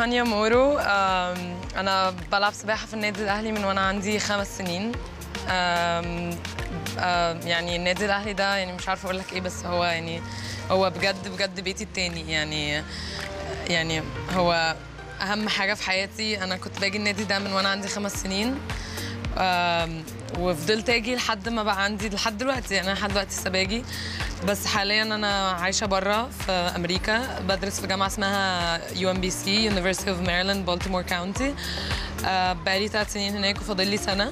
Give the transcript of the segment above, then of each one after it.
هانيا مورو آم، انا بلعب سباحه في النادي الاهلي من وانا عندي خمس سنين آم، آم، يعني النادي الاهلي ده يعني مش عارفه اقول لك ايه بس هو يعني هو بجد بجد بيتي التاني يعني يعني هو اهم حاجه في حياتي انا كنت باجي النادي ده من وانا عندي خمس سنين آم، وفضلت اجي لحد ما بقى عندي لحد دلوقتي يعني انا لحد دلوقتي لسه باجي بس حاليا انا عايشه بره في امريكا بدرس في جامعه اسمها يو ام بي سي University اوف ماريلاند بالتيمور كاونتي بقالي ثلاث سنين هناك وفاضل لي سنه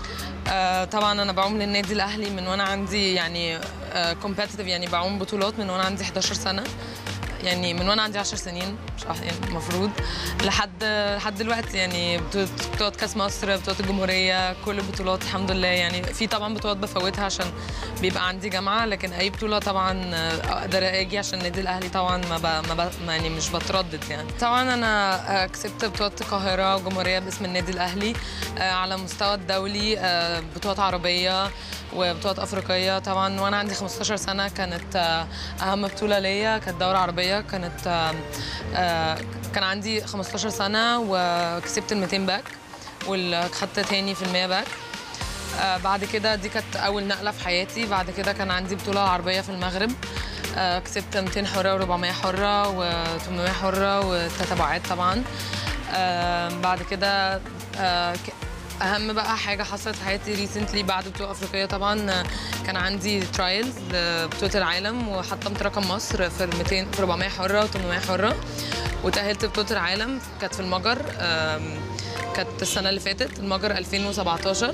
آه، طبعا انا بعوم للنادي الاهلي من وانا عندي يعني كومبetitive يعني بعوم بطولات من وانا عندي 11 سنه يعني من وانا عندي 10 سنين مش أح- يعني المفروض لحد لحد دلوقتي يعني بطولة بطولات كاس مصر بطولات الجمهوريه كل البطولات الحمد لله يعني في طبعا بطولات بفوتها عشان بيبقى عندي جامعه لكن اي بطوله طبعا آه، اقدر اجي عشان النادي الاهلي طبعا ما, ب... ما, ب... ما يعني مش بتردد يعني طبعا انا آه، كسبت بطوله القاهره وجمهوريه باسم النادي الاهلي آه، على مستوى الدولي آه، بطولات عربيه وبطولات افريقيه طبعا وانا عندي 15 سنه كانت آه، اهم بطوله ليا كانت دوره عربيه كانت آه، آه، كان عندي 15 سنه وكسبت ال 200 باك والخدت تاني في ال 100 باك آه، بعد كده دي كانت اول نقله في حياتي بعد كده كان عندي بطوله عربيه في المغرب آه، كسبت 200 حره و400 حره و800 حره وتتابعات طبعا آه، بعد كده آه، ك- اهم بقى حاجه حصلت في حياتي ريسنتلي بعد بطوله افريقيه طبعا آه، كان عندي ترايلز لبطوله العالم وحطمت رقم مصر في 200 في 400 حره و800 حره وتاهلت بطوله العالم كانت في المجر آم، كانت السنه اللي فاتت المجر 2017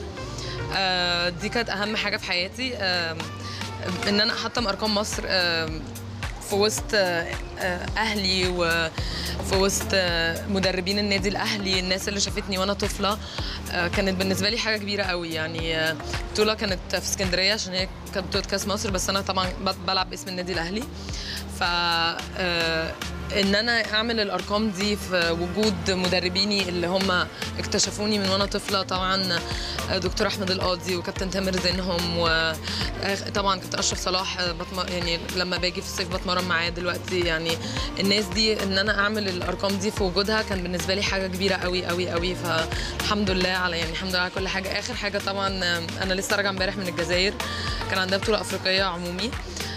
آه، دي كانت اهم حاجه في حياتي آم، ان انا احطم ارقام مصر آم، في وسط آه، آه، اهلي وفي وسط آه، مدربين النادي الاهلي الناس اللي شافتني وانا طفله آه، كانت بالنسبه لي حاجه كبيره قوي يعني آه، بطوله كانت في اسكندريه عشان هي كانت بطوله كاس مصر بس انا طبعا ب- بلعب باسم النادي الاهلي ف آه، ان انا اعمل الارقام دي في وجود مدربيني اللي هم اكتشفوني من وانا طفله طبعا دكتور احمد القاضي وكابتن تامر زينهم وطبعا كابتن اشرف صلاح بتم... يعني لما باجي في الصيف بتمرن معاه دلوقتي يعني الناس دي ان انا اعمل الارقام دي في وجودها كان بالنسبه لي حاجه كبيره قوي قوي قوي فالحمد لله على يعني الحمد لله على كل حاجه اخر حاجه طبعا انا لسه راجعه امبارح من الجزائر كان عندها بطوله افريقيه عمومي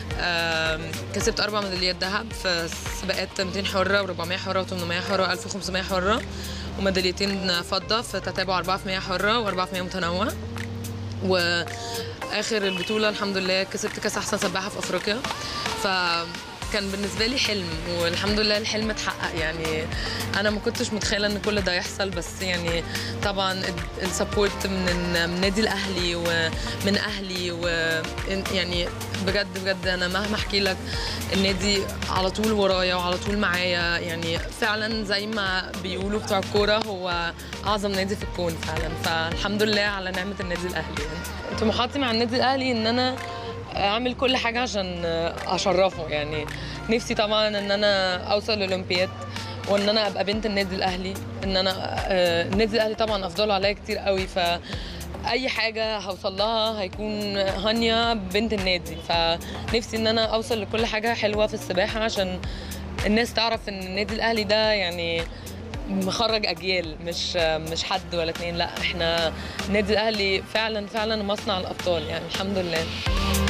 آم، كسبت اربع ميداليات ذهب في سباقات 200 حره و400 حره و800 حره و1500 حره وميداليتين فضه في تتابع 4 في 100 حره و4 في 100 متنوع واخر البطوله الحمد لله كسبت كاس احسن سباحه في افريقيا فكان بالنسبه لي حلم والحمد لله الحلم اتحقق يعني انا ما كنتش متخيله ان كل ده يحصل بس يعني طبعا السبورت من من النادي الاهلي ومن اهلي ويعني بجد بجد انا مهما احكي لك النادي على طول ورايا وعلى طول معايا يعني فعلا زي ما بيقولوا بتوع الكوره هو اعظم نادي في الكون فعلا فالحمد لله على نعمه النادي الاهلي يعني طموحاتي مع النادي الاهلي ان انا اعمل كل حاجه عشان اشرفه يعني نفسي طبعا ان انا اوصل للاولمبياد وان انا ابقى بنت النادي الاهلي ان انا آه، النادي الاهلي طبعا افضله عليا كتير قوي ف اي حاجه هوصل لها هيكون هانيا بنت النادي فنفسي ان انا اوصل لكل حاجه حلوه في السباحه عشان الناس تعرف ان النادي الاهلي ده يعني مخرج اجيال مش مش حد ولا اتنين لا احنا النادي الاهلي فعلا فعلا مصنع الابطال يعني الحمد لله